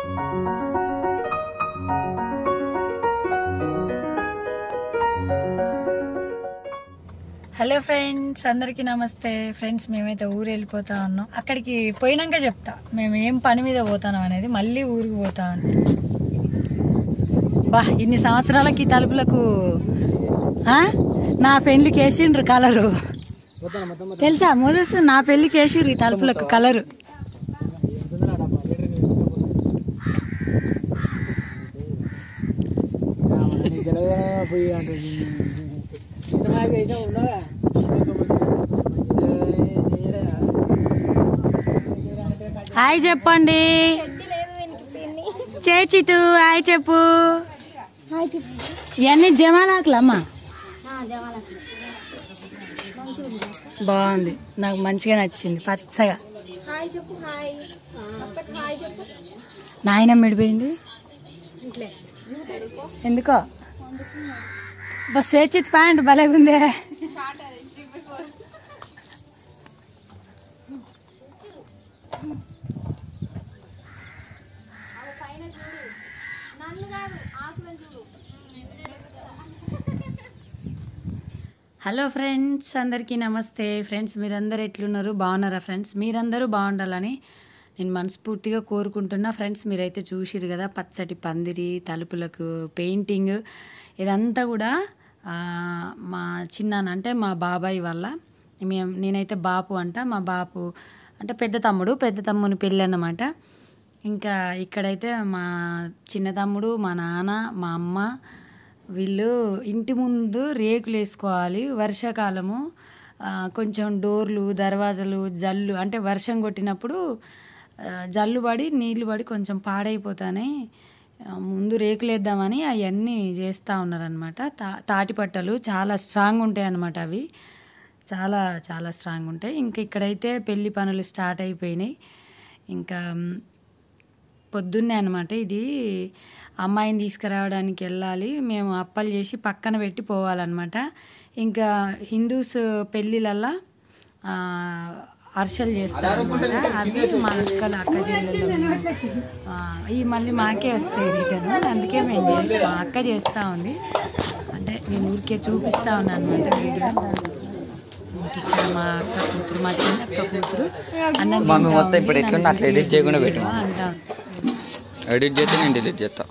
Hello friends అందరికీ నమస్తే friends మేమైతే ఊరు వెళ్ళిపోతా ఉన్నాం అక్కడికి పోయినాక చెప్తా మేము ఏం పని మీద పోతాం అనేది మళ్ళీ ఊరికి పోతా ఉన్నాం బా ఇన్ని సంవత్సరాలకి ఈ తలుపులకు ఆ? నా పెళ్లికి వేసిండ్రు కలరు తెలుసా మొదలు నా పెళ్లికి వేసిండ్రు ఈ తలుపులకు కలరు హాయ్ చెప్పండి చేచితు హాయ్ చెప్పు ఇవన్నీ జమాలాకులమ్మా బాగుంది నాకు మంచిగా నచ్చింది పచ్చగా హాయ్ చెప్పు హాయ్ అక్కకి హాయ్ చెప్పు నాయన మిడిపోయింది ఎందుకో బస్ చేచిత్ ప్యాంట్ భలేగుందే నన్ను కాదు ఆకులను చూడు హలో ఫ్రెండ్స్ అందరికీ నమస్తే ఫ్రెండ్స్ మీరందరూ ఎట్లున్నారు బాగున్నారా ఫ్రెండ్స్ మీరందరూ బాగుండాలని నేను మనస్ఫూర్తిగా కోరుకుంటున్నా ఫ్రెండ్స్ మీరైతే చూసిరు కదా పచ్చటి పందిరి తలుపులకు పెయింటింగ్ ఇదంతా కూడా ఆ, మా చిన్నాన్న అంటే మా బాబాయ్ వల్ల మేము నేనైతే బాపు అంట మా బాపు అంటే పెద్ద తమ్ముడు పెద్ద తమ్ముని పెళ్ళి అన్నమాట ఇంకా ఇక్కడైతే మా చిన్న తమ్ముడు మా నాన్న మా అమ్మ వీళ్ళు ఇంటి ముందు రేకులు వేసుకోవాలి వర్షాకాలము ఆ, కొంచెం డోర్లు దర్వాజలు జల్లు అంటే వర్షం కొట్టినప్పుడు ఆ, జల్లు పడి నీళ్లు పడి కొంచెం పాడైపోతాయి ఆ, ముందు రేకులు వేద్దామని అవన్నీ చేస్తూ ఉన్నారనమాట తా తాటి పట్టలు చాలా స్ట్రాంగ్ ఉంటాయి అన్నమాట అవి చాలా చాలా స్ట్రాంగ్ ఉంటాయి ఇంకా ఇక్కడైతే పెళ్లి పనులు స్టార్ట్ అయిపోయినాయి ఇంకా మ్, పొద్దున్నే అనమాట ఇది అమ్మాయిని తీసుకురావడానికి వెళ్ళాలి మేము అప్పలు చేసి పక్కన పెట్టి పోవాలన్నమాట ఇంకా హిందూస్ పెళ్ళిళ్ళల్లో ఆ, అర్షలు చేస్తారనమాట అది మా అక్కలు అక్క చెల్లెలు ఆ, ఈ మళ్ళీ మాకే వస్తాయి రిటర్న్ అందుకే మేము చే- మా అక్క చేస్తూ ఉంది అంటే నేను ఊరికే చూపిస్తా ఉన్నాను అనమాట వీడియో ఇంక ఇక్కడ మా అక్క కూతురు మా చిన్న అక్క కూతురు అన్నం మమ్మీ తింటా మొత్తం ఇప్పుడు ఉంది. ఎట్లుందో నన్ను అట్లా ఎడిట్ చేయకుండా పెట్టు వీడియో అంటా ఉంది. ఎడిట్ చేస్తే నేను డిలీట్ చేస్తా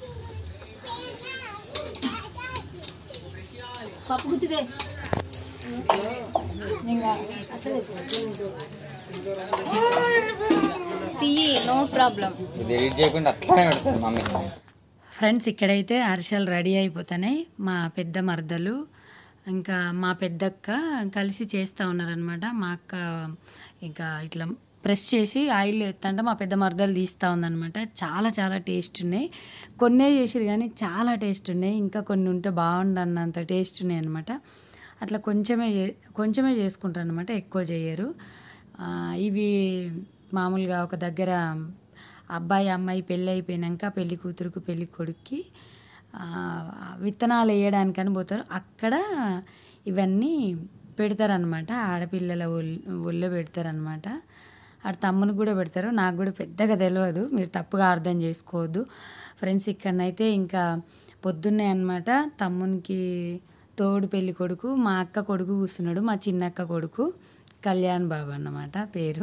తీయి నో ప్రాబ్లం ఇది ఎడిట్ చేయకుండా అట్లానే పెడతాను మమ్మీ ఫ్రెండ్స్ ఇక్కడైతే అరిసెలు రెడీ అయిపోతున్నాయి మా పెద్ద మరదలు ఇంకా మా పెద్దక్క కలిసి చేస్తూ ఉన్నారనమాట మా అక్క ఇంకా ఇట్లా ప్రెస్ చేసి ఆయిల్ ఎత్తంటే మా పెద్ద మరదలు తీస్తూ ఉందన్నమాట చాలా చాలా టేస్ట్ ఉన్నాయి కొన్నే చేసిరు కానీ చాలా టేస్ట్ ఉన్నాయి ఇంకా కొన్ని ఉంటే బాగుండన్నంత టేస్ట్ ఉన్నాయి అనమాట అట్లా కొంచెమే చే- కొంచెమే చేసుకుంటారు అనమాట ఎక్కువ చేయరు ఆ, ఇవి మామూలుగా ఒక దగ్గర అబ్బాయి అమ్మాయి పెళ్ళి అయిపోయినాక పెళ్లి కూతురుకు పెళ్లి కొడుక్కి ఆ, విత్తనాలు వేయడానికని పోతారు అక్కడ ఇవన్నీ పెడతారనమాట ఆడపిల్లల ఒళ్ళు ఒళ్ళో పెడతారనమాట ఆడ తమ్ముని కూడా పెడతారు నాకు కూడా పెద్దగా తెలియదు మీరు తప్పుగా అర్థం చేసుకోవద్దు ఫ్రెండ్స్ ఇక్కడనైతే ఇంకా పొద్దున్నే అనమాట తమ్మునికి తోడు పెళ్లి కొడుకు మా అక్క కొడుకు కూర్చున్నాడు మా చిన్నక్క కొడుకు కళ్యాణ్ బాబు అన్నమాట పేరు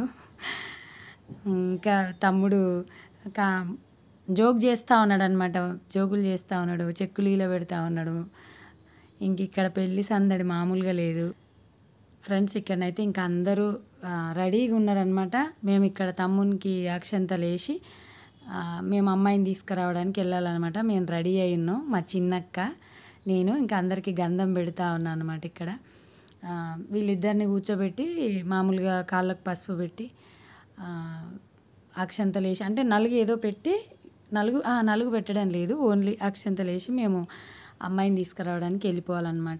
ఇంకా తమ్ముడు కా జోక్ చేస్తూ ఉన్నాడు అనమాట జోకులు చేస్తూ ఉన్నాడు చెక్కులు ఇలా పెడతా ఉన్నాడు ఇంక ఇక్కడ పెళ్లి సందడి మామూలుగా లేదు ఫ్రెండ్స్ ఇక్కడనైతే ఇంకా అందరూ ఆ, రెడీగా ఉన్నారనమాట మేము ఇక్కడ తమ్మునికి అక్షంతలు వేసి ఆ, మేము అమ్మాయిని తీసుకురావడానికి వెళ్ళాలన్నమాట మేము రెడీ అయి ఉన్నాం మా చిన్నక్క నేను ఇంకా అందరికీ గంధం పెడతా ఉన్నాను అనమాట ఇక్కడ ఆ, వీళ్ళిద్దరిని కూర్చోబెట్టి మామూలుగా కాళ్ళకు పసుపు పెట్టి ఆ, అక్షంతలు వేసి అంటే నలుగు ఏదో పెట్టి నలుగు ఆ, నలుగు పెట్టడం లేదు ఓన్లీ అక్షంతలు వేసి మేము అమ్మాయిని తీసుకురావడానికి వెళ్ళిపోవాలన్నమాట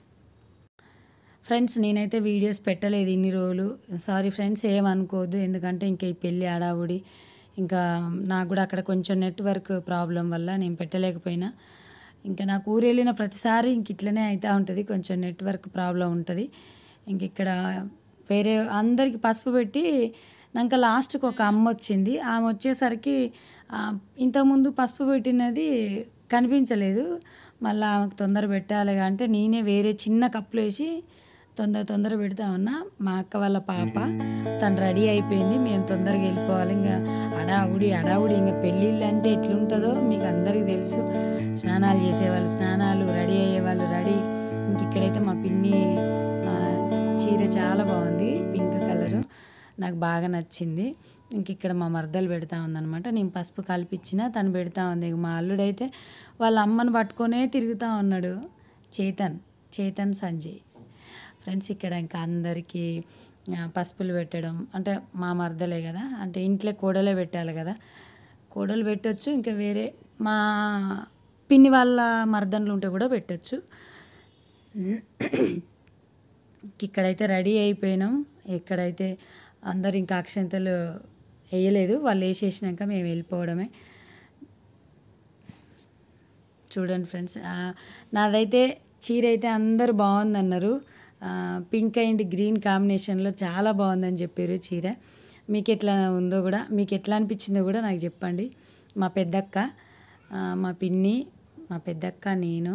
ఫ్రెండ్స్ నేనైతే వీడియోస్ పెట్టలేదు ఇన్ని రోజులు సారీ ఫ్రెండ్స్ ఏమనుకోవద్దు ఎందుకంటే ఇంకా ఈ పెళ్ళి ఆడావుడి ఇంకా నాకు కూడా అక్కడ కొంచెం నెట్వర్క్ ప్రాబ్లం వల్ల నేను పెట్టలేకపోయినా ఇంకా నాకు ఊరు వెళ్ళిన ప్రతిసారి ఇంక ఇట్లనే అవుతూ ఉంటుంది కొంచెం నెట్వర్క్ ప్రాబ్లం ఉంటుంది ఇంక ఇక్కడ వేరే అందరికి పసుపు పెట్టి ఇంకా లాస్ట్కి ఒక అమ్మ వచ్చింది ఆమె వచ్చేసరికి ఆ, ఇంతకుముందు పసుపు పెట్టినది కనిపించలేదు మళ్ళీ ఆమెకు తొందర పెట్టాలి అంటే నేనే వేరే చిన్న కప్పులో వేసి తొందర తొందర పెడతా ఉన్నా మా అక్క వాళ్ళ పాప తను రెడీ అయిపోయింది మేము తొందరగా వెళ్ళిపోవాలి ఇంకా అడావుడి అడావుడి ఇంకా పెళ్ళిళ్ళు అంటే ఎట్లుంటుందో మీకు అందరికీ తెలుసు స్నానాలు చేసేవాళ్ళు స్నానాలు రెడీ అయ్యేవాళ్ళు రెడీ ఇంక ఇక్కడైతే మా పిన్ని ఆ, చీర చాలా బాగుంది పింక్ కలరు నాకు బాగా నచ్చింది ఇంక ఇక్కడ మా మరదలు పెడతా ఉందనమాట నేను పసుపు కలిపిచ్చిన తను పెడతా ఉంది ఇక మా అల్లుడైతే వాళ్ళ అమ్మని పట్టుకొనే తిరుగుతూ ఉన్నాడు చేతన్ చేతన్ సంజయ్ ఫ్రెండ్స్ ఇక్కడ ఇంకా అందరికీ ఆ, పసుపులు పెట్టడం అంటే మా మరదలే కదా అంటే ఇంట్లో కోడలే పెట్టాలి కదా కోడలు పెట్టొచ్చు ఇంకా వేరే మా పిన్ని వాళ్ళ మర్దన్లు ఉంటే కూడా పెట్టొచ్చు ఇక్కడైతే రెడీ అయిపోయినాం ఇక్కడైతే అందరు ఇంకా అక్షంతలు వేయలేదు వాళ్ళు వేసేసినాక మేము వెళ్ళిపోవడమే చూడండి ఫ్రెండ్స్ ఆ, నాదైతే చీర అయితే అందరు బాగుందన్నారు ఆ, పింక్ అండ్ గ్రీన్ కాంబినేషన్లో చాలా బాగుందని చెప్పారు చీర మీకు ఎట్లా ఉందో కూడా మీకు ఎట్లా అనిపించిందో కూడా నాకు చెప్పండి మా పెద్దక్క ఆ, మా పిన్ని మా పెద్దక్క నేను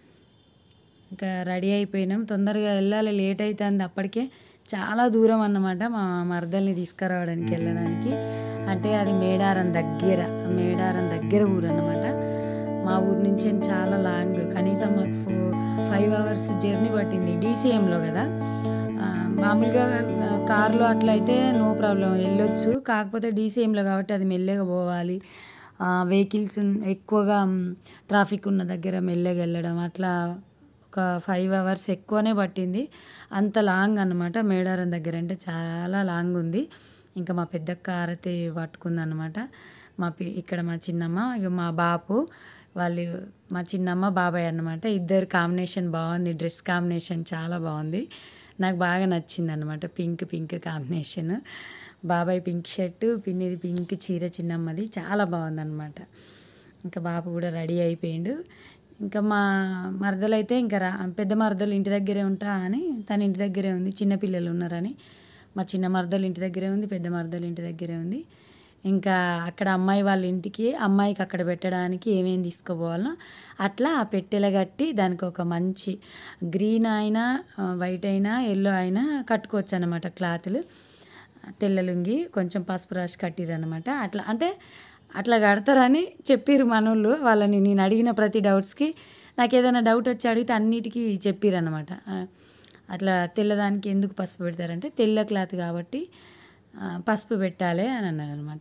ఇంకా రెడీ అయిపోయినాం తొందరగా వెళ్ళాలి లేట్ అవుతుంది అప్పటికే చాలా దూరం అన్నమాట మా మరదల్ని తీసుకురావడానికి వెళ్ళడానికి అంటే అది మేడారం దగ్గర మేడారం దగ్గర ఊరు అన్నమాట మా ఊరు నుంచి చాలా లాంగ్ కనీసం మాకు ఫో ఫైవ్ అవర్స్ జర్నీ పట్టింది డీసీఎంలో కదా ఆ, మామూలుగా ఆ, కార్లో అట్లా అయితే నో ప్రాబ్లం వెళ్ళొచ్చు కాకపోతే డీసీఎంలో కాబట్టి అది మెల్లగా పోవాలి వెహికల్స్ ఎక్కువగా ట్రాఫిక్ ఉన్న దగ్గర మెల్లగా వెళ్ళడం అట్లా ఒక ఫైవ్ అవర్స్ ఎక్కువనే పట్టింది అంత లాంగ్ అనమాట మేడారం దగ్గర అంటే చాలా లాంగ్ ఉంది ఇంకా మా పెద్దక్క ఆరతి పట్టుకుంది అనమాట మా పి ఇక్కడ మా చిన్నమ్మ ఇక మా బాపు వాళ్ళు మా చిన్నమ్మ బాబాయ్ అన్నమాట ఇద్దరు కాంబినేషన్ బాగుంది డ్రెస్ కాంబినేషన్ చాలా బాగుంది నాకు బాగా నచ్చింది అనమాట పింక్ పింక్ కాంబినేషన్ బాబాయ్ పింక్ షర్టు పిన్నిది పింక్ చీర చిన్నమ్మది చాలా బాగుందన్నమాట ఇంకా బాబు కూడా రెడీ అయిపోయిండు ఇంకా మా మరదలైతే ఇంకా రా పెద్ద మరదలు ఇంటి దగ్గరే ఉంటా అని తన ఇంటి దగ్గరే ఉంది చిన్న పిల్లలు ఉన్నారని మా చిన్న మరదలు ఇంటి దగ్గరే ఉంది పెద్ద మరదలు ఇంటి దగ్గరే ఉంది ఇంకా అక్కడ అమ్మాయి వాళ్ళ ఇంటికి అమ్మాయికి అక్కడ పెట్టడానికి ఏమేమి తీసుకుపోవాలో అట్లా ఆ పెట్టెల కట్టి దానికి ఒక మంచి గ్రీన్ అయినా వైట్ అయినా ఎల్లో అయినా కట్టుకోవచ్చు అనమాట క్లాతులు తెల్ల లుంగి కొంచెం పసుపు రాసి కట్టిరనమాట అట్లా అంటే అట్లా కడతారని చెప్పిర్రు మనోళ్ళు వాళ్ళని నేను అడిగిన ప్రతి డౌట్స్కి నాకు ఏదైనా డౌట్ వచ్చి అడిగితే అన్నిటికీ చెప్పిరనమాట అట్లా తెల్లదానికి ఎందుకు పసుపు పెడతారంటే తెల్ల క్లాత్ కాబట్టి ఆ, పసుపు పెట్టాలి అని అన్నాడు అనమాట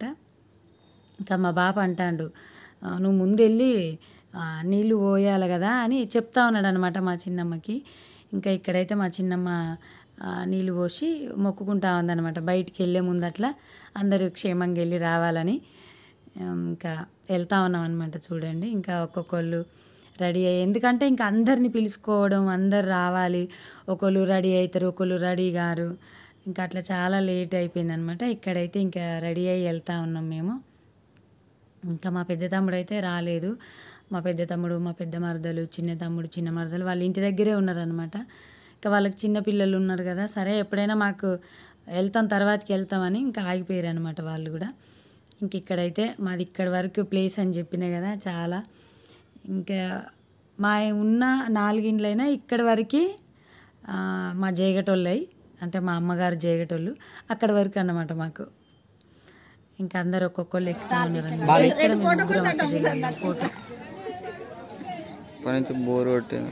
ఇంకా మా బాప అంటాడు "ఆ, నువ్వు ముందెళ్ళి ఆ, నీళ్ళు పోయాలి కదా అని చెప్తా ఉన్నాడు అనమాట మా చిన్నమ్మకి ఇంకా ఇక్కడైతే మా చిన్నమ్మ ఆ, నీళ్ళు పోసి మొక్కుకుంటా ఉందన్నమాట బయటికి వెళ్ళే ముందు అట్లా అందరూ క్షేమంగా వెళ్ళి రావాలని ఉమ్, ఇంకా వెళ్తా ఉన్నాం అనమాట చూడండి ఇంకా ఒక్కొక్కళ్ళు రెడీ అయ్యి ఎందుకంటే ఇంకా అందరిని పిలుచుకోవడం అందరు రావాలి ఒకళ్ళు రెడీ అవుతారు ఒకళ్ళు రెడీ గారు ఇంకా అట్లా చాలా లేట్ అయిపోయింది అనమాట ఇక్కడైతే ఇంకా రెడీ అయ్యి వెళ్తా ఉన్నాం మేము ఇంకా మా పెద్ద తమ్ముడు అయితే రాలేదు మా పెద్ద తమ్ముడు మా పెద్ద మరదలు చిన్న తమ్ముడు చిన్న మరదలు వాళ్ళ ఇంటి దగ్గరే ఉన్నారనమాట ఇంకా వాళ్ళకి చిన్న పిల్లలు ఉన్నారు కదా సరే ఎప్పుడైనా మాకు వెళ్తాం తర్వాతకి వెళ్తామని ఇంకా ఆగిపోయారు అనమాట వాళ్ళు కూడా ఇంక ఇక్కడైతే మాది ఇక్కడ వరకు ప్లేస్ అని చెప్పిన కదా చాలా ఇంకా మా ఉన్న నాలుగిండ్లైనా ఇక్కడి వరకు మా జేగటోళ్ళయి అంటే మా అమ్మగారు జేగటోళ్ళు అక్కడి వరకు అన్నమాట మాకు ఇంకా అందరు ఒక్కొక్కళ్ళు ఎక్కుతా ఉన్నారు ఇక్కడ మేము ముగ్గురం అక్క చెల్లెళ్ళు. ఫోటో పని బోర్ కొట్టింది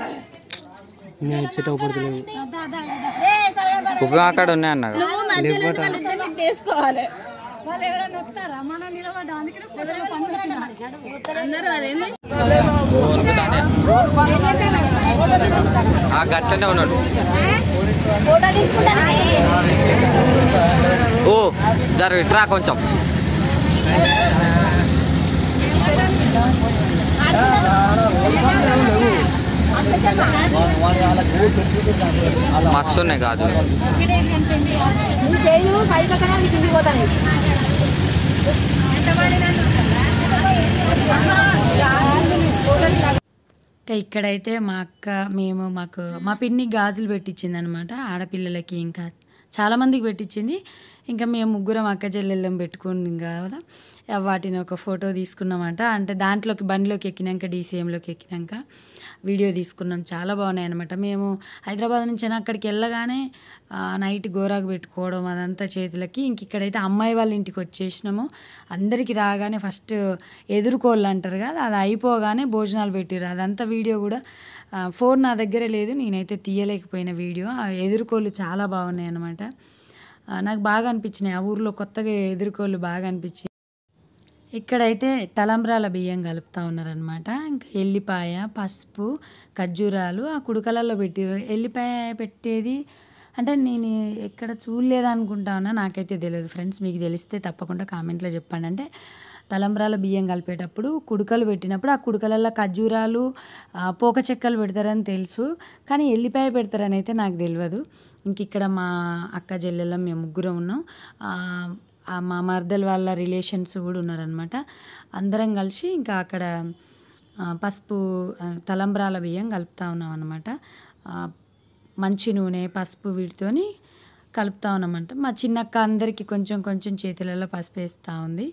ఉపయోగం అక్కడ ఉన్నాయి అన్నగా చేసుకోవాలి ఆ గట్లనే ఉన్నాడు ఓ జర ఇట్రా కొంచెం మస్తు ఉన్నాయి కాదు ఇంకా ఇక్కడైతే మా అక్క మేము మాకు మా పిన్ని గాజులు పెట్టించింది అనమాట ఆడపిల్లలకి ఇంకా చాలామందికి పెట్టించింది ఇంకా మేము ముగ్గురం అక్క చెల్లెళ్ళం పెట్టుకుని కదా ఆ వాటిని ఒక ఫోటో తీసుకున్నామంట అంటే దాంట్లోకి బండిలోకి ఎక్కినాక డీసీఎంలోకి ఎక్కినాక వీడియో తీసుకున్నాం చాలా బాగున్నాయి అనమాట మేము హైదరాబాద్ నుంచి అక్కడికి వెళ్ళగానే ఆ, నైట్ గోరాకు పెట్టుకోవడం అదంతా చేతులకి ఇంక ఇక్కడైతే అమ్మాయి వాళ్ళ ఇంటికి వచ్చేసినాము అందరికి రాగానే ఫస్ట్ ఎదుర్కోళ్ళు అంటారు కదా అది అయిపోగానే భోజనాలు పెట్టిర్రు అదంతా వీడియో కూడా ఆ, ఫోన్ నా దగ్గర లేదు నేనైతే తీయలేకపోయిన వీడియో ఆ ఎదుర్కోళ్ళు చాలా బాగున్నాయి అనమాట నాకు బాగా అనిపించినాయి ఆ ఊర్లో కొత్తగా ఎదుర్కోళ్ళు బాగా అనిపించి ఇక్కడైతే తలంబ్రాల బియ్యం కలుపుతా ఉన్నారనమాట ఇంకా ఎల్లిపాయ పసుపు ఖర్జూరాలు ఆ కుడుకలలో పెట్టిర్రు ఎల్లిపాయ పెట్టేది అంటే నేను ఎక్కడ చూడలేదు అనుకుంటా ఉన్నా నాకైతే తెలియదు ఫ్రెండ్స్ మీకు తెలిస్తే తప్పకుండా కామెంట్లో చెప్పండి అంటే తలంబ్రాల బియ్యం కలిపేటప్పుడు కుడుకలు పెట్టినప్పుడు ఆ కుడుకలలో ఖర్జూరాలు ఆ, పోక చెక్కలు పెడతారని తెలుసు కానీ ఎల్లిపాయ పెడతారని అయితే నాకు తెలియదు ఇంక ఇక్కడ మా అక్క చెల్లెళ్ళం మేము ముగ్గురం ఉన్నాం ఆ, ఆ మా మర్దల వాళ్ళ రిలేషన్స్ కూడా ఉన్నారనమాట అందరం కలిసి ఇంకా అక్కడ ఆ, పసుపు ఆ, తలంబ్రాల బియ్యం కలుపుతా ఉన్నాం అనమాట మంచి నూనె పసుపు వీటితోని కలుపుతా ఉన్నామంట మా చిన్నక్క అందరికీ కొంచెం కొంచెం చేతులలో పసుపు వేస్తూ ఉంది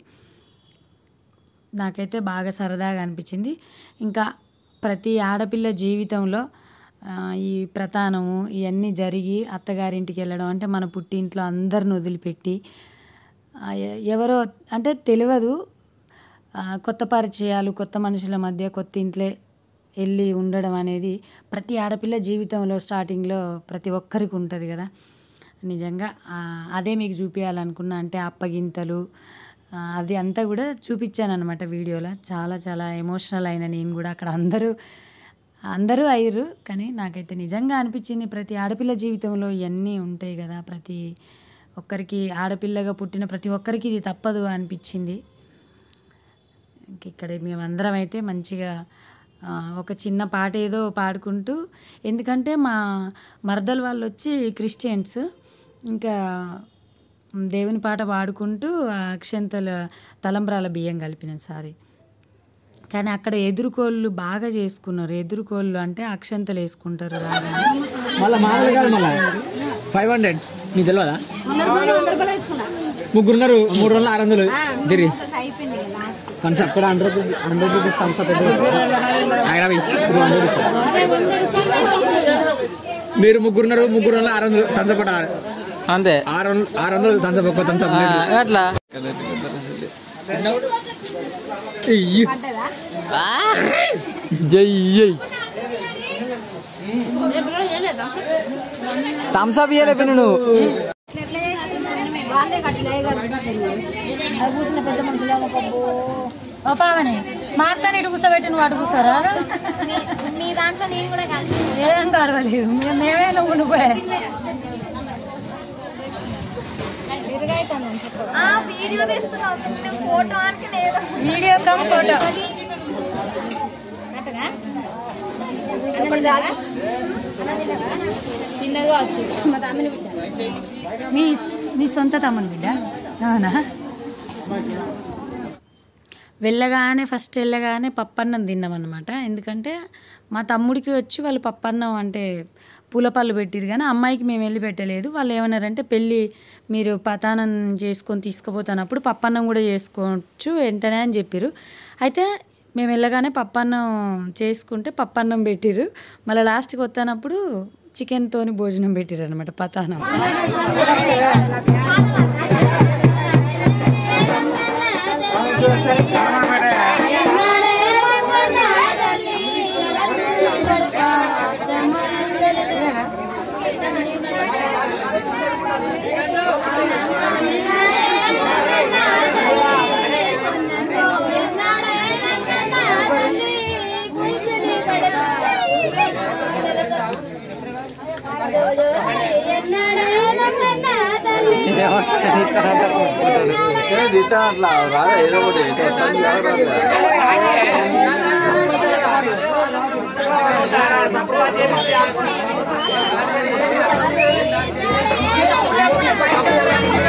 నాకైతే బాగా సరదాగా అనిపించింది ఇంకా ప్రతి ఆడపిల్ల జీవితంలో ఆ, ఈ ప్రతానము ఇవన్నీ జరిగి అత్తగారింటికి వెళ్ళడం అంటే మన పుట్టింట్లో అందరిని వదిలిపెట్టి ఆ, ఎ- ఎవరో అంటే తెలియదు ఆ, కొత్త పరిచయాలు కొత్త మనుషుల మధ్య కొత్త ఇంట్లో వెళ్ళి ఉండడం అనేది ప్రతి ఆడపిల్ల జీవితంలో స్టార్టింగ్లో ప్రతి ఒక్కరికి ఉంటుంది కదా నిజంగా ఆ, అదే మీకు చూపించాలనుకున్నా అంటే అప్పగింతలు ఆ, అది అంతా కూడా చూపించాను అనమాట వీడియోలో చాలా చాలా ఎమోషనల్ అయిన నేను కూడా అక్కడ అందరూ అందరూ అయ్యారు కానీ నాకైతే నిజంగా అనిపించింది ప్రతి ఆడపిల్ల జీవితంలో ఇవన్నీ ఉంటాయి కదా ప్రతి ఒక్కరికి ఆడపిల్లగా పుట్టిన ప్రతి ఒక్కరికి ఇది తప్పదు అనిపించింది ఇంక ఇక్కడ మేమందరం అయితే మంచిగా ఆ, ఒక చిన్న పాట ఏదో పాడుకుంటూ ఎందుకంటే మా మరదలు వాళ్ళు వచ్చి క్రిస్టియన్స్ ఇంకా దేవుని పాట పాడుకుంటూ ఆ అక్షంతల తలంబ్రాల బియ్యం కలిపిన సారీ కానీ అక్కడ ఎదురుకోళ్ళు బాగా చేసుకున్నారు ఎదురుకోళ్ళు అంటే అక్షంతలు వేసుకుంటారు రాగానే మళ్ళీ మామూలు కాదు మళ్ళీ ఫైవ్ హండ్రెడ్ నీకు తెలియదా ముగ్గురున్నారు మూడు రోజులు ఆరు వందలు తిరిగి అయిపోయింది లాస్ట్ కన్సప్ ఇక్కడ హండ్రెడ్ హండ్రెడ్ రూపీస్ కన్సప్ మీరు ముగ్గురున్నారు ముగ్గురు వందలు ఆరు వందలు థమ్సప్ అంతే ఆరు వందలు ఆరు వందలు థమ్సప్ ఒక్క థమ్సప్ ఆ, అట్లా ఇయ్యి. జై జై థమ్స్అప్ ఇయ్యలే పిన్ని నువ్వు ఓ పావని మా అత్తని ఇటు కూర్చోబెట్టి నువ్వు అటు కూర్చోరా మీ దాంట్లో నేను కూడా కలిసి ఏం పర్వాలేదు మేము మేమే నువ్వు నువ్వే వీడియో తీస్తున్నావు ఫోటో అంటే లేదు వీడియో కమ్ ఫోటో తిన్నగా వచ్చు మా తమ్మిని బిడ్డ మీ మీ సొంత తమ్ముని బిడ్డ అవునా వెళ్ళగానే ఫస్ట్ వెళ్ళగానే పప్పన్నం తిన్నామన్నమాట ఎందుకంటే మా తమ్ముడికి వచ్చి వాళ్ళు పప్పన్నం అంటే పూలపళ్ళు పెట్టిరు కానీ అమ్మాయికి మేము వెళ్ళి పెట్టలేదు వాళ్ళు ఏమన్నారంటే పెళ్ళి మీరు పతానం చేసుకొని తీసుకుపోతున్నప్పుడు పప్పన్నం కూడా చేసుకోవచ్చు వెంటనే అని చెప్పారు అయితే మేము వెళ్ళగానే పప్పన్నం చేసుకుంటే పప్పన్నం పెట్టిరు మళ్ళీ లాస్ట్కి వస్తున్నప్పుడు చికెన్తోని భోజనం పెట్టిరు అనమాట పతానం ఆ